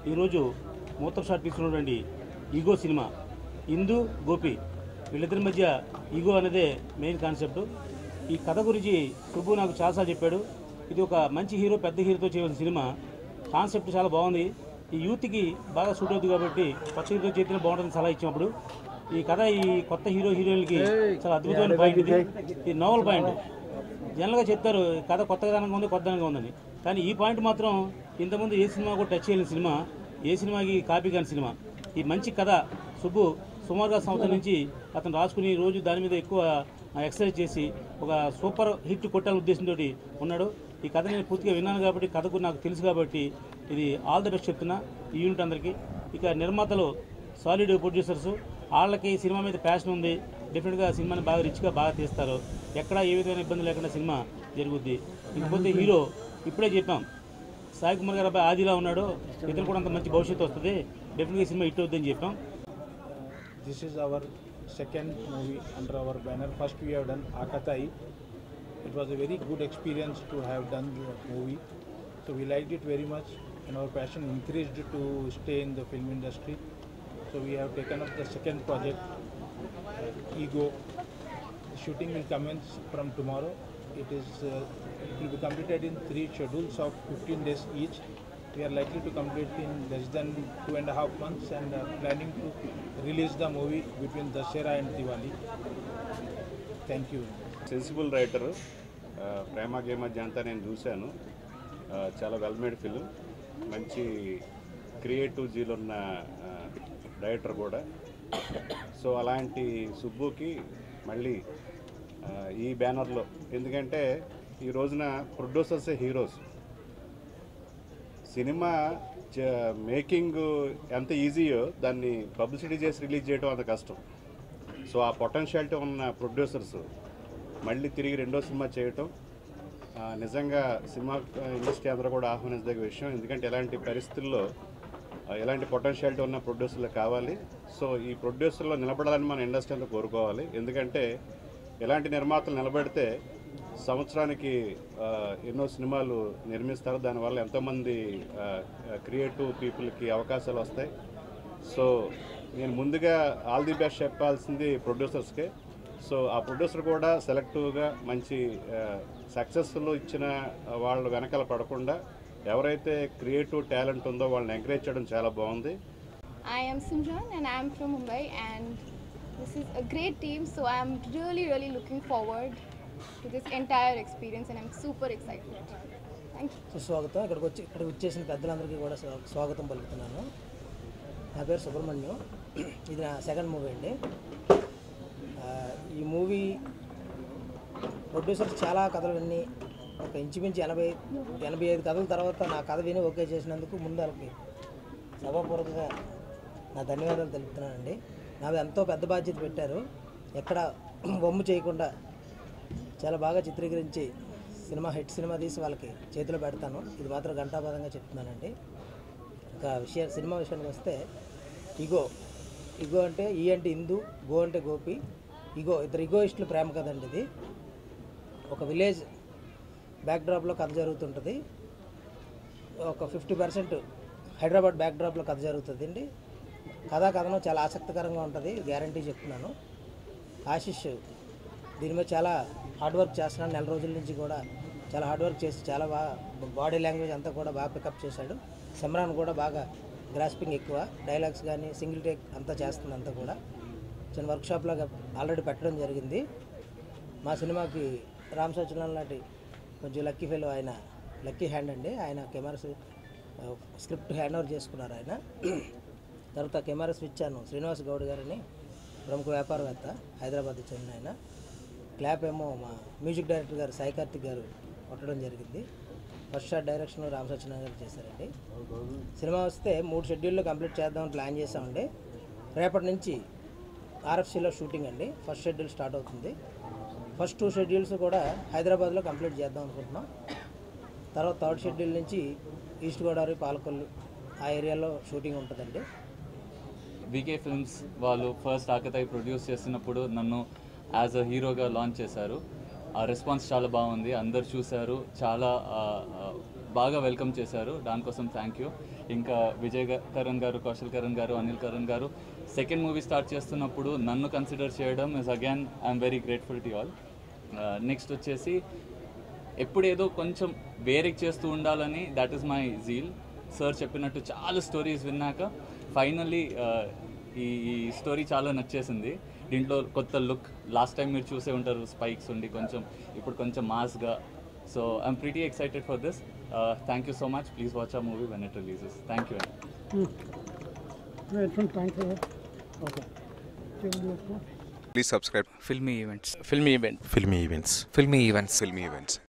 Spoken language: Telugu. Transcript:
ఈరోజు మూత్ర షాట్ తీసుకున్నటువంటి ఈగో సినిమా ఇందు గోపి వీళ్ళిద్దరి మధ్య ఈగో అనేదే మెయిన్ కాన్సెప్ట్ ఈ కథ గురించి సుబ్బు నాకు చాలాసార్లు చెప్పాడు ఇది ఒక మంచి హీరో పెద్ద హీరోతో చేయవలసిన సినిమా కాన్సెప్ట్ చాలా బాగుంది ఈ యూత్కి బాగా సూట్ అవుతుంది కాబట్టి కొత్త హీరో చేతిలో బాగుంటుంది సలహా ఇచ్చినప్పుడు ఈ కథ ఈ కొత్త హీరో హీరోయిన్కి చాలా అద్భుతమైన పాయింట్ ఇది ఇది నోవల్ పాయింట్ జనరల్గా చెప్తారు కథ కొత్తదనంగా ఉంది కొత్తదనంగా ఉందని కానీ ఈ పాయింట్ మాత్రం ఇంతకుముందు ఏ సినిమా కూడా టచ్ చేయలేని సినిమా ఏ సినిమాకి కాపీ కాని సినిమా ఈ మంచి కథ సుబ్బు సుమారుగా సంవత్సరం నుంచి అతను రాసుకుని రోజు దాని మీద ఎక్కువ ఎక్సర్సైజ్ చేసి ఒక సూపర్ హిట్ కొట్టాలనే ఉద్దేశంతో ఉన్నాడు ఈ కథ నేను పూర్తిగా విన్నాను కాబట్టి కథకు నాకు తెలుసు కాబట్టి ఇది ఆల్ ద బెస్ట్ చెప్తున్నా ఈ యూనిట్ అందరికీ ఇక నిర్మాతలు సాలిడ్ ప్రొడ్యూసర్స్ వాళ్ళకి సినిమా మీద ప్యాషన్ ఉంది డెఫినెట్గా సినిమాని బాగా రిచ్గా బాగా తీస్తారు ఎక్కడ ఏ విధమైన ఇబ్బంది లేకుండా సినిమా జరుగుద్ది ఇంకపోతే హీరో ఇప్పుడే చెప్పాం సాయి కుమార్ గారు అబ్బాయి ఆదిలా ఉన్నాడు ఇతను కూడా అంత మంచి భవిష్యత్తు వస్తుంది డెఫినెట్గా ఈ సినిమా హిట్ అవుతుందని చెప్పాం This is our second movie under our banner. First we have done Akatai. It was a very good experience to have done the movie. So we liked it very much and our passion increased to stay in the film industry. So we have taken up the second project, uh, Ego. The shooting will commence from tomorrow. It is uh, it will be completed in three schedules of 15 days each. We are likely to complete in less than two and a half months and are planning to release the movie between Dashera and Diwali. Thank you. Sensible writer ఆ, ప్రేమ గేమ అంతా నేను చూశాను ఆ, చాలా వెల్ మేడ్ ఫిలిం మంచి క్రియేటివ్ జీలో ఉన్న ఆ, డైరెక్టర్ కూడా సో అలాంటి సుబ్బుకి మళ్ళీ ఆ, ఈ బ్యానర్లో ఎందుకంటే ఈ రోజున ప్రొడ్యూసర్సే హీరోస్ సినిమా చ- మేకింగ్ ఎంత ఈజీయో దాన్ని పబ్లిసిటీ చేసి రిలీజ్ చేయడం అంత కష్టం సో ఆ పొటెన్షియాలిటీ ఉన్న ప్రొడ్యూసర్స్ మళ్ళీ తిరిగి రెండో సినిమా చేయటం ఆ, నిజంగా సినిమా ఇండస్ట్రీ అందరూ కూడా ఆహ్వానించదగ్గ విషయం ఎందుకంటే ఎలాంటి పరిస్థితుల్లో ఆ, ఎలాంటి పొటెన్షియాలిటీ ఉన్న ప్రొడ్యూసర్లు కావాలి సో ఈ ప్రొడ్యూసర్లో నిలబడాలని మన ఇండస్ట్రీ అంతా కోరుకోవాలి ఎందుకంటే ఎలాంటి నిర్మాతలు నిలబెడితే సంవత్సరానికి ఆ, ఎన్నో సినిమాలు నిర్మిస్తారు దానివల్ల ఎంతోమంది క్రియేటివ్ పీపుల్కి అవకాశాలు వస్తాయి సో నేను ముందుగా ఆల్ ది బెస్ట్ చెప్పాల్సింది ప్రొడ్యూసర్స్కే సో ఆ ప్రొడ్యూసర్ కూడా సెలెక్టివ్గా మంచి సక్సెస్ఫుల్ ఇచ్చిన వాళ్ళ వెనకాల పడకుండా ఎవరైతే క్రియేటివ్ టాలెంట్ ఉందో వాళ్ళని ఎంకరేజ్ చేయడం చాలా బాగుంది I am Simran and I am from Mumbai and this is a great team so I am really really looking forward to this entire experience and I'm super excited. Thank you. సుస్వాగతం ఇక్కడికి వచ్చి ఇక్కడికి వచ్చేసిన పెద్దలందరికీ కూడా స్వా- స్వాగతం పలుకుతున్నాను నా పేరు సుబ్రహ్మణ్యం ఇది నా సెకండ్ మూవీ అండి ఆ, ఈ మూవీ ప్రొడ్యూసర్స్ చాలా కథలు విని ఒక ఇంచుమించు ఎనభై ఎనభై ఐదు కథల తర్వాత నా కథ విని ఓకే చేసినందుకు ముందు వాళ్ళకి సభాపూర్వకంగా నా ధన్యవాదాలు తెలుపుతున్నానండి నాది ఎంతో పెద్ద బాధ్యత పెట్టారు ఎక్కడ బొమ్ము చేయకుండా చాలా బాగా చిత్రీకరించి సినిమా హిట్ సినిమా తీసి వాళ్ళకి చేతిలో పెడతాను ఇది మాత్రం ఘంటాపదంగా చెప్తున్నానండి ఇంకా విషయ సినిమా విషయానికి వస్తే ఇగో ఇగో అంటే ఈ అంటే ఇందు గో అంటే గోపి ఇగో ఇద్దరు ఇగోయిస్టులు ప్రేమ కదండి ఇది ఒక విలేజ్ బ్యాక్డ్రాప్లో కథ జరుగుతుంటుంది ఒక ఫిఫ్టీ పర్సెంట్ హైదరాబాద్ బ్యాక్డ్రాప్లో కథ జరుగుతుంది అండి కథా కథనం చాలా ఆసక్తికరంగా ఉంటుంది గ్యారంటీ చెప్తున్నాను ఆశిష్ దీని మీద చాలా హార్డ్ వర్క్ చేస్తున్నాను నెల రోజుల నుంచి కూడా చాలా హార్డ్ వర్క్ చేసి చాలా బాగా బాడీ లాంగ్వేజ్ అంతా కూడా బాగా పికప్ చేశాడు సిమ్రాన్ కూడా బాగా గ్రాస్పింగ్ ఎక్కువ డైలాగ్స్ కానీ సింగిల్ టేక్ అంతా చేస్తుంది అంతా కూడా చిన్న వర్క్షాప్లో ఆల్రెడీ పెట్టడం జరిగింది మా సినిమాకి రామ్ సత్యనారాయణ లాంటి కొంచెం లక్కీ ఫెలో ఆయన లక్కీ హ్యాండ్ అండి ఆయన కెమెరాస్ స్క్రిప్ట్ హ్యాండ్ ఓవర్ చేసుకున్నారు ఆయన తర్వాత camera switch on Srinivas Goud గారని ప్రముఖ వ్యాపారవేత్త హైదరాబాద్ చెందిన ఆయన క్లాప్ ఏమో మా మ్యూజిక్ డైరెక్టర్ గారు సాయి కార్తిక్ గారు కొట్టడం జరిగింది first shot direction Ram Satyanarayana garu చేశారండి సినిమా వస్తే మూడు షెడ్యూల్లో కంప్లీట్ చేద్దామని ప్లాన్ చేసామండి రేపటి నుంచి ఆర్ఎఫ్సీలో షూటింగ్ అండి ఫస్ట్ షెడ్యూల్ స్టార్ట్ అవుతుంది ఫస్ట్ టూ షెడ్యూల్స్ కూడా హైదరాబాద్లో కంప్లీట్ చేద్దాం అనుకుంటున్నాం తర్వాత థర్డ్ షెడ్యూల్ నుంచి ఈస్ట్ గోదావరి పాలకొల్లు ఆ ఏరియాలో షూటింగ్ ఉంటుందండి వికే ఫిల్మ్స్ వాళ్ళు ఫస్ట్ ఆకతాయి ప్రొడ్యూస్ చేసినప్పుడు నన్ను యాజ్ అ హీరోగా లాంచ్ చేశారు ఆ రెస్పాన్స్ చాలా బాగుంది అందరు చూశారు చాలా ఆ, ఆ, బాగా వెల్కమ్ చేశారు దానికోసం థ్యాంక్ యూ ఇంకా విజయ్ గా- కరణ్ గారు కౌశల్ కరణ్ గారు అనిల్ కరణ్ గారు సెకండ్ మూవీ స్టార్ట్ చేస్తున్నప్పుడు నన్ను కన్సిడర్ చేయడం is again I'm very grateful to all next వచ్చేసి ఎప్పుడేదో కొంచెం వేరే చేస్తూ ఉండాలని that is my zeal sir చెప్పినట్టు చాలా స్టోరీస్ విన్నాక ఫైనల్లీ ఈ ఈ స్టోరీ చాలా నచ్చేసింది దీంట్లో కొత్త లుక్ లాస్ట్ టైం మీరు చూసే ఉంటారు స్పైక్స్ ఉండి కొంచెం ఇప్పుడు కొంచెం మాస్గా so I'm pretty excited for this thank you so much please watch uh movie when it releases thank you Please subscribe. filmy events Filmy event. filmy events filmy events Filmy events.